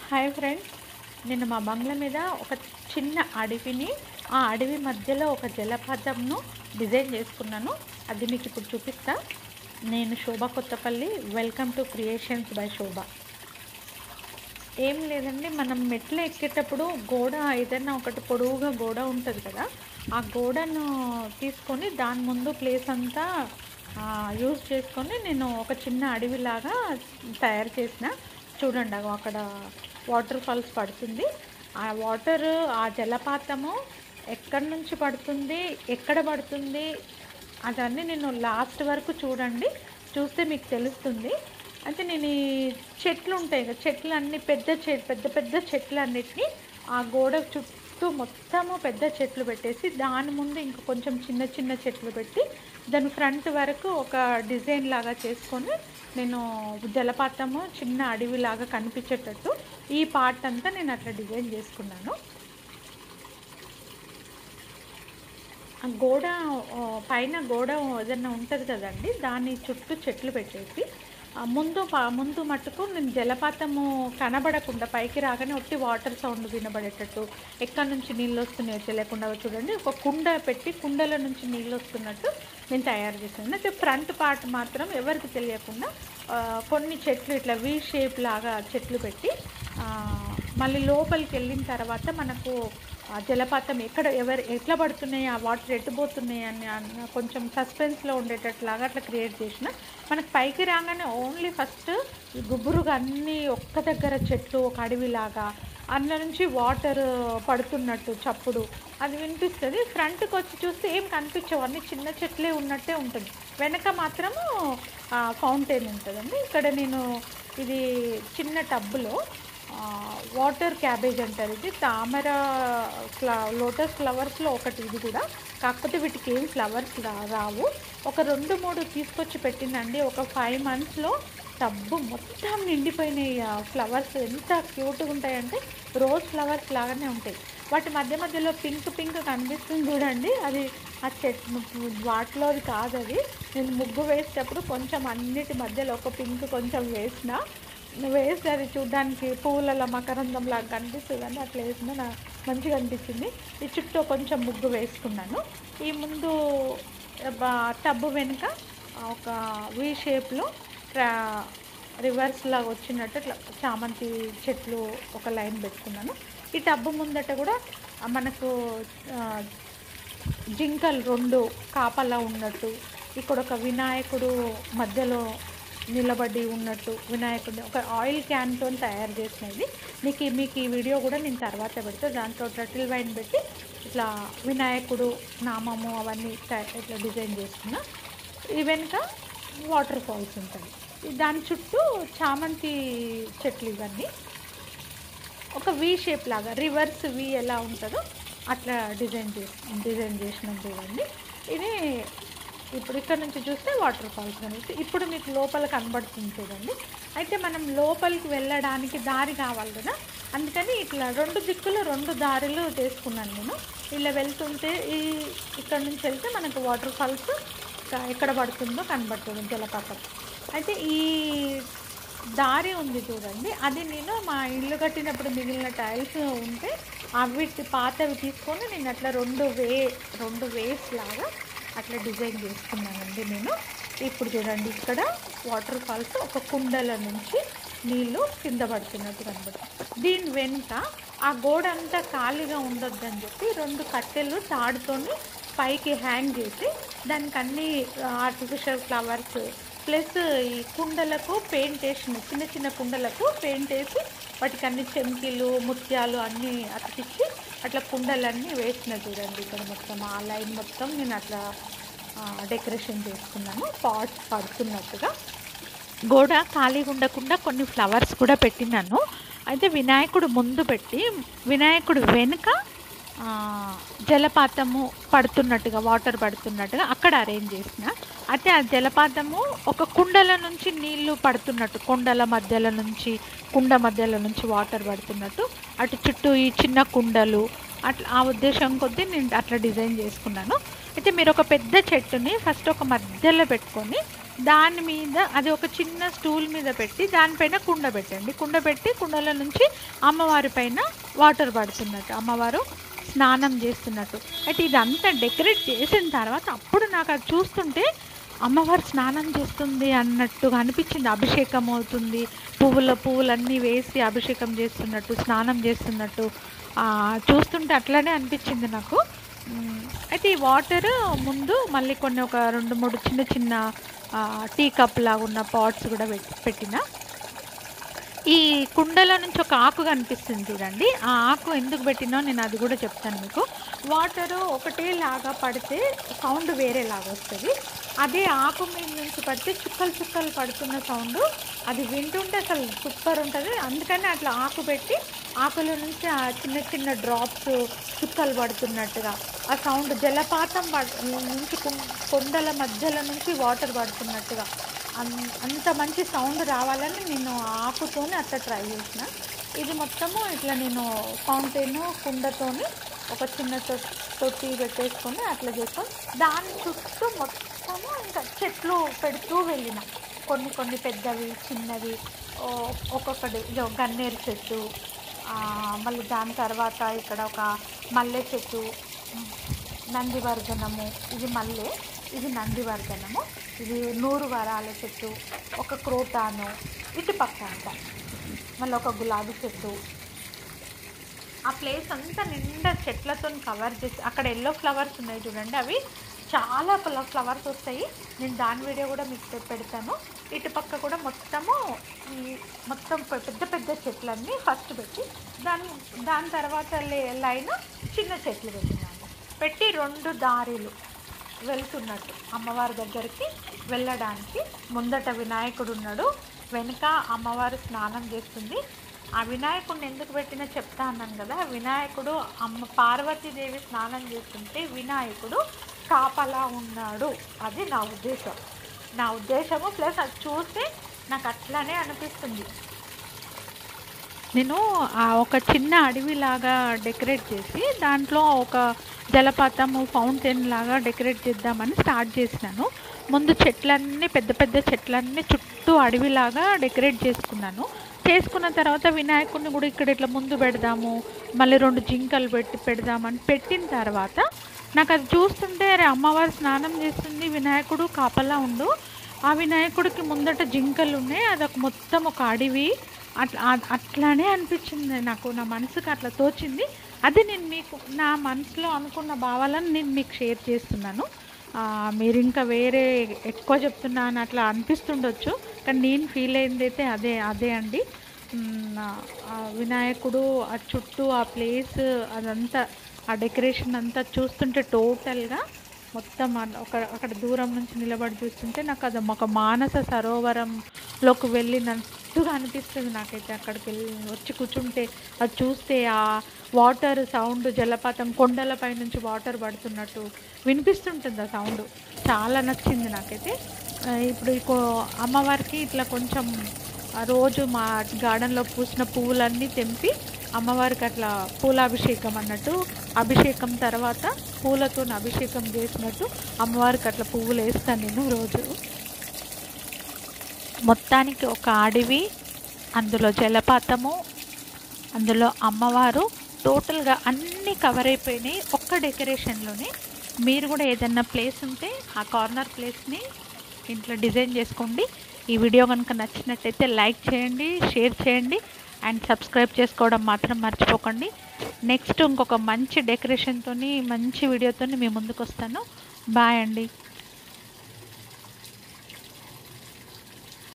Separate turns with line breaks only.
hi friends నేను మా బంగ్లా మీద ఒక చిన్న అడవిని ఆ అడవి మధ్యలో ఒక జలపాతంను డిజైన్ చేసుకున్నాను అది మీకు ఇప్పుడు చూపిస్తా నేను Shobha Kothapalli welcome to creations by Shobha ఏం లేదండి మనం మెట్లు ఎక్కేటప్పుడు గోడ ఏదైనా ఒకటి పొడవుగా గోడ ఉంటుంది కదా ఆ గోడను తీసుకొని దాని ముందు ప్లేస్ అంతా యూజ్ చేసుకొని నేను ఒక చిన్న అడవిలాగా తయారు చేసిన చూడండి అగో అక్కడ వాటర్ ఫాల్స్ పడుతుంది ఆ వాటర్ ఆ జలపాతము ఎక్కడి నుంచి పడుతుంది ఎక్కడ పడుతుంది అదన్నీ నేను లాస్ట్ వరకు చూడండి చూస్తే మీకు తెలుస్తుంది అయితే నేను ఈ చెట్లు ఉంటాయి కదా చెట్లు అన్ని పెద్ద చె పెద్ద పెద్ద చెట్లు అన్నిటిని ఆ గోడ చుట్టూ మొత్తము పెద్ద చెట్లు పెట్టేసి దాని ముందు ఇంకా కొంచెం చిన్న చిన్న చెట్లు పెట్టి దాని ఫ్రంట్ వరకు ఒక డిజైన్ లాగా చేసుకొని నేను జలపాతము చిన్న అడవిలాగా కనిపించేటట్టు ఈ పార్ట్ అంతా నేను అట్లా డిజైన్ చేసుకున్నాను ఆ గోడ ఆ, పైన గోడ ఏదైనా ఉంటుంది కదండి దాని చుట్టూ చెట్లు పెట్టేసి ఆ, ముందు ప- ముందు మట్టుకు నేను జలపాతము కనబడకుండా పైకి రాగానే ఒట్టి వాటర్ సౌండ్ వినబడేటట్టు ఎక్కడి నుంచి నీళ్ళు వస్తున్నాయో తెలియకుండా చూడండి ఒక కుండ పెట్టి కుండల నుంచి నీళ్ళు వస్తున్నట్టు నేను తయారు చేశాను అయితే ఫ్రంట్ పార్ట్ మాత్రం ఎవరికి తెలియకుండా ఆ, కొన్ని చెట్లు ఇట్లా వీ షేప్ లాగా చెట్లు పెట్టి ఆ, మళ్ళీ లోపలికి వెళ్ళిన తర్వాత మనకు ఆ జలపాతం ఎక్కడ ఎవరు ఎట్లా పడుతున్నాయి ఆ వాటర్ ఎటు పోతున్నాయి అని అన్న కొంచెం సస్పెన్స్లో ఉండేటట్లాగా అట్లా క్రియేట్ చేసిన మనకు పైకి రాగానే ఓన్లీ ఫస్ట్ గుబురుగా అన్నీ ఒక్క దగ్గర చెట్లు ఒక అడవిలాగా అందులో నుంచి వాటర్ పడుతున్నట్టు చప్పుడు అది వినిపిస్తుంది ఫ్రంట్కి వచ్చి చూస్తే ఏం కనిపించవు అన్ని చిన్న చెట్లే ఉన్నట్టే ఉంటుంది వెనక మాత్రము ఫౌంటైన్ ఉంటుందండి ఇక్కడ నేను ఇది చిన్న టబ్బులో ఆ, వాటర్ క్యాబేజ్ అంటారు ఇది తామర ఫ్ల లోటస్ ఫ్లవర్స్లో ఒకటి ఇది కూడా కాకపోతే వీటికి ఏం ఫ్లవర్స్ రా- రావు ఒక రెండు మూడు తీసుకొచ్చి పెట్టిందండి ఒక ఫైవ్ మంత్స్లో టబ్బు మొత్తం నిండిపోయినాయి ఆ ఫ్లవర్స్ ఎంత క్యూట్గా ఉంటాయంటే రోజ్ ఫ్లవర్స్ లాగానే ఉంటాయి వాటి మధ్య మధ్యలో పింక్ పింక్ కనిపిస్తుంది చూడండి అది ఆ చెట్టు వాటిలోది కాదు అది నేను ముగ్గు వేసేటప్పుడు కొంచెం అన్నిటి మధ్యలో ఒక పింక్ కొంచెం వేసిన వేస్తే అది చూడడానికి పువ్వులలో మకరందం లాగా కనిపిస్తుంది అని అట్లా వేసిన నా మంచిగా అనిపించింది ఈ చుట్టూ కొంచెం ముగ్గు వేసుకున్నాను ఈ ముందు బ- టబ్బు వెనుక ఒక వి షేప్లో రివర్స్ లాగా వచ్చినట్టు ఇట్లా చామంతి చెట్లు ఒక లైన్ పెట్టుకున్నాను ఈ టబ్బు ముందట కూడా ఆ, మనకు ఆ, జింకలు రెండు కాపలా ఉన్నట్టు ఇక్కడ ఒక వినాయకుడు మధ్యలో నిలబడి ఉన్నట్టు వినాయకుడిని ఒక ఆయిల్ క్యాన్తో తయారు చేసినది మీకు ఈ- మీకు ఈ వీడియో కూడా నేను తర్వాత పెడితే దాంట్లో టటిల్ వైన్ పెట్టి ఇట్లా వినాయకుడు నామము అవన్నీ తయా- ఇట్లా డిజైన్ చేసుకున్నా ఈ వెనుక వాటర్ ఫాల్స్ ఉంటుంది ఈ దాని చుట్టూ చామంతి చెట్లు ఇవన్నీ ఒక వి షేప్ లాగా రివర్స్ వి ఎలా ఉంటుందో అట్లా డిజైన్ చేసి డిజైన్ చేసినాం చూడండి ఇది ఇప్పుడు ఇక్కడ నుంచి చూస్తే వాటర్ ఫాల్స్ అనేసి ఇప్పుడు మీకు లోపల కనబడుతుంది చూడండి అయితే మనం లోపలికి వెళ్ళడానికి దారి కావాలి కదా అందుకని ఇట్లా రెండు దిక్కులు రెండు దారులు చేసుకున్నాను నేను ఇలా వెళ్తుంటే ఈ ఇక్కడ నుంచి వెళ్తే మనకు వాటర్ ఫాల్స్ ఎక్కడ పడుతుందో కనబడుతుంది జలపాతం అయితే ఈ దారి ఉంది చూడండి అది నేను మా ఇల్లు కట్టినప్పుడు మిగిలిన టైల్స్ ఉంటే అవి పాతవి తీసుకొని నేను అట్లా రెండు వే రెండు వేస్ లాగా అట్లా డిజైన్ చేసుకున్నానండి నేను ఇప్పుడు చూడండి ఇక్కడ వాటర్ ఫాల్స్ ఒక కుండల నుంచి నీళ్ళు కింద పడుతున్నట్టు కనబడుతుంది దీని వెనుక ఆ గోడ అంతా ఖాళీగా ఉండొద్దని చెప్పి రెండు కట్టెలు తాడుతోని పైకి హ్యాంగ్ చేసి దానికి అన్ని ఆర్టిఫిషియల్ ఫ్లవర్స్ ప్లస్ ఈ కుండలకు పెయింట్ వేసిన చిన్న చిన్న కుండలకు పెయింట్ వేసి వాటికి అన్ని చెంకీలు ముత్యాలు అన్నీ అతికిచ్చి అట్లా కుండలన్నీ వేసిన చూడండి ఇక్కడ మొత్తం ఆ లైన్ మొత్తం నేను అట్లా డెకరేషన్ చేసుకున్నాను పాట్స్ పడుతున్నట్టుగా గోడ ఖాళీగా ఉండకుండా కొన్ని ఫ్లవర్స్ కూడా పెట్టినాను అయితే వినాయకుడు ముందు పెట్టి వినాయకుడు వెనుక ఆ, జలపాతము పడుతున్నట్టుగా వాటర్ పడుతున్నట్టుగా అక్కడ అరేంజ్ చేసిన అయితే ఆ జలపాతము ఒక కుండల నుంచి నీళ్లు పడుతున్నట్టు కుండల మధ్యలో నుంచి కుండ మధ్యలో నుంచి వాటర్ పడుతున్నట్టు అటు చుట్టూ ఈ చిన్న కుండలు అట్లా ఆ ఉద్దేశం కొద్దీ నేను అట్లా డిజైన్ చేసుకున్నాను అయితే మీరు ఒక పెద్ద చెట్టుని ఫస్ట్ ఒక మధ్యలో పెట్టుకొని దాని మీద అది ఒక చిన్న స్టూల్ మీద పెట్టి దానిపైన కుండ పెట్టండి కుండ పెట్టి కుండల నుంచి అమ్మవారి పైన వాటర్ పడుతున్నట్టు అమ్మవారు స్నానం చేస్తున్నట్టు అయితే ఇదంతా డెకరేట్ చేసిన తర్వాత అప్పుడు నాకు అది చూస్తుంటే అమ్మవారు స్నానం చేస్తుంది అన్నట్టుగా అనిపించింది అభిషేకం అవుతుంది పువ్వుల పువ్వులన్నీ వేసి అభిషేకం చేస్తున్నట్టు స్నానం చేస్తున్నట్టు ఆ, చూస్తుంటే అట్లానే అనిపించింది నాకు మ్, అయితే ఈ వాటర్ ముందు మళ్ళీ కొన్ని ఒక రెండు మూడు చిన్న చిన్న ఆ, టీ కప్ లాగా ఉన్న పాట్స్ కూడా పెట్- పెట్టిన ఈ కుండలో నుంచి ఒక ఆకు కనిపిస్తుంది చూడండి ఆ ఆకు ఎందుకు పెట్టినో నేను అది కూడా చెప్తాను మీకు వాటర్ ఒకటే లాగా పడితే సౌండ్ వేరేలాగా వస్తుంది అదే ఆకు మీద నుంచి పడితే చుక్కలు చుక్కలు పడుతున్న సౌండ్ అది వింటుంటే అసలు సూపర్ ఉంటుంది అందుకని అట్లా ఆకు పెట్టి ఆకుల నుంచి ఆ చిన్న చిన్న డ్రాప్స్ చుక్కలు పడుతున్నట్టుగా ఆ సౌండ్ జలపాతం పడ్- నుంచి కుం- కొండల మధ్యలో నుంచి వాటర్ పడుతున్నట్టుగా అన్- అంత మంచి సౌండ్ రావాలని నేను ఆకుతోని అట్లా ట్రై చేసిన ఇది మొత్తము ఇట్లా నేను ఫౌంటైన్ కుండతోని ఒక చిన్న తొ- తొట్టి పెట్టేసుకొని అట్లా చేసుకొని దాని చుట్టూ మొత్తము ఇంకా చెట్లు పెడుతూ వెళ్ళిన కొన్ని కొన్ని పెద్దవి చిన్నవి ఓ- ఒక్కొక్కటి ఇదో గన్నేరు చెట్టు ఆ, మళ్ళీ దాని తర్వాత ఇక్కడ ఒక మల్లె చెట్టు నందివర్ధనము ఇది మల్లె ఇది నందివర్ధనము ఇది నూరు వరాల చెట్టు ఒక క్రోటాను ఇటు పక్క అంతా మళ్ళీ ఒక గులాబీ చెట్టు ఆ ప్లేస్ అంతా నిండా చెట్లతో కవర్ చేసి అక్కడ ఎల్లో ఫ్లవర్స్ ఉన్నాయి చూడండి అవి చాలా ఫ్లవర్స్ వస్తాయి నేను దాని వీడియో కూడా మీకు పె- పెడతాను ఇటు పక్క కూడా మొత్తము ఈ మొత్తం పె- పెద్ద పెద్ద చెట్లన్నీ ఫస్ట్ పెట్టి దాని దాని తర్వాత లే- లైన్ చిన్న చెట్లు పెట్టినాను పెట్టి రెండు దారిలు వెళ్తున్నట్టు అమ్మవారి దగ్గరికి వెళ్ళడానికి ముందట వినాయకుడు ఉన్నాడు వెనుక అమ్మవారు స్నానం చేస్తుంది ఆ వినాయకుడిని ఎందుకు పెట్టినా చెప్తా అన్నాను కదా వినాయకుడు అమ్మ పార్వతీదేవి స్నానం చేస్తుంటే వినాయకుడు కాపలా ఉన్నాడు అది నా ఉద్దేశం నా ఉద్దేశము ప్లస్ అది చూస్తే నాకు అట్లానే అనిపిస్తుంది నేను ఆ ఒక చిన్న అడవిలాగా డెకరేట్ చేసి దాంట్లో ఒక జలపాతము ఫౌంటైన్ లాగా డెకరేట్ చేద్దామని స్టార్ట్ చేసినాను ముందు చెట్లన్నీ పెద్ద పెద్ద చెట్లన్నీ చుట్టూ అడవిలాగా డెకరేట్ చేసుకున్నాను చేసుకున్న తర్వాత వినాయకుడిని కూడా ఇక్కడ ఇట్లా ముందు పెడదాము మళ్ళీ రెండు జింకలు పెట్టి పెడదామని పెట్టిన తర్వాత నాకు అది చూస్తుంటే అరే అమ్మవారు స్నానం చేస్తుంది వినాయకుడు కాపలా ఉండు ఆ వినాయకుడికి ముందట జింకలు ఉన్నాయి అదొక మొత్తం ఒక అడవి అట్లా ఆ- అట్లానే అనిపించింది నాకు నా మనసుకు అట్లా తోచింది అది నేను మీకు నా మనసులో అనుకున్న భావాలను నేను మీకు షేర్ చేస్తున్నాను ఆ, మీరు ఇంకా వేరే ఎక్కువ చెప్తున్నా అని అట్లా అనిపిస్తుండొచ్చు కానీ నేను ఫీల్ అయింది అయితే అదే అదే అండి మ్, ఆ- ఆ వినాయకుడు ఆ చుట్టూ ఆ ప్లేస్ అదంతా ఆ డెకరేషన్ అంతా చూస్తుంటే టోటల్గా మొత్తం అన్- ఒక అక్కడ దూరం నుంచి నిలబడి చూస్తుంటే నాకు అది ఒక మానస సరోవరంలోకి వెళ్ళినట్టుగా అనిపిస్తుంది నాకైతే అక్కడికి వెళ్ళి వచ్చి కూర్చుంటే అది చూస్తే ఆ వాటర్ సౌండ్ జలపాతం కొండలపై నుంచి వాటర్ పడుతున్నట్టు వినిపిస్తుంటుంది ఆ సౌండ్ చాలా నచ్చింది నాకైతే ఆ, ఇప్పుడు ఇంకో అమ్మవారికి ఇట్లా కొంచెం ఆ రోజు మా గార్డెన్లో పూసిన పువ్వులన్నీ తెంపి అమ్మవారికి అట్లా పూలాభిషేకం అన్నట్టు అభిషేకం తర్వాత పూలతో అభిషేకం చేసినట్టు అమ్మవారికి అట్లా పువ్వులు వేస్తాను నేను రోజు మొత్తానికి ఒక అడవి అందులో జలపాతము అందులో అమ్మవారు టోటల్గా అన్నీ కవర్ అయిపోయినాయి ఒక్క డెకరేషన్లోనే మీరు కూడా ఏదన్నా ప్లేస్ ఉంటే ఆ కార్నర్ ప్లేస్ని ఇంట్లో డిజైన్ చేసుకోండి ఈ వీడియో కనుక నచ్చినట్టయితే లైక్ చేయండి షేర్ చేయండి అండ్ సబ్స్క్రైబ్ చేసుకోవడం మాత్రం మర్చిపోకండి నెక్స్ట్ ఇంకొక మంచి డెకరేషన్తోని మంచి వీడియోతోని మీ ముందుకు వస్తాను బాయ్ అండి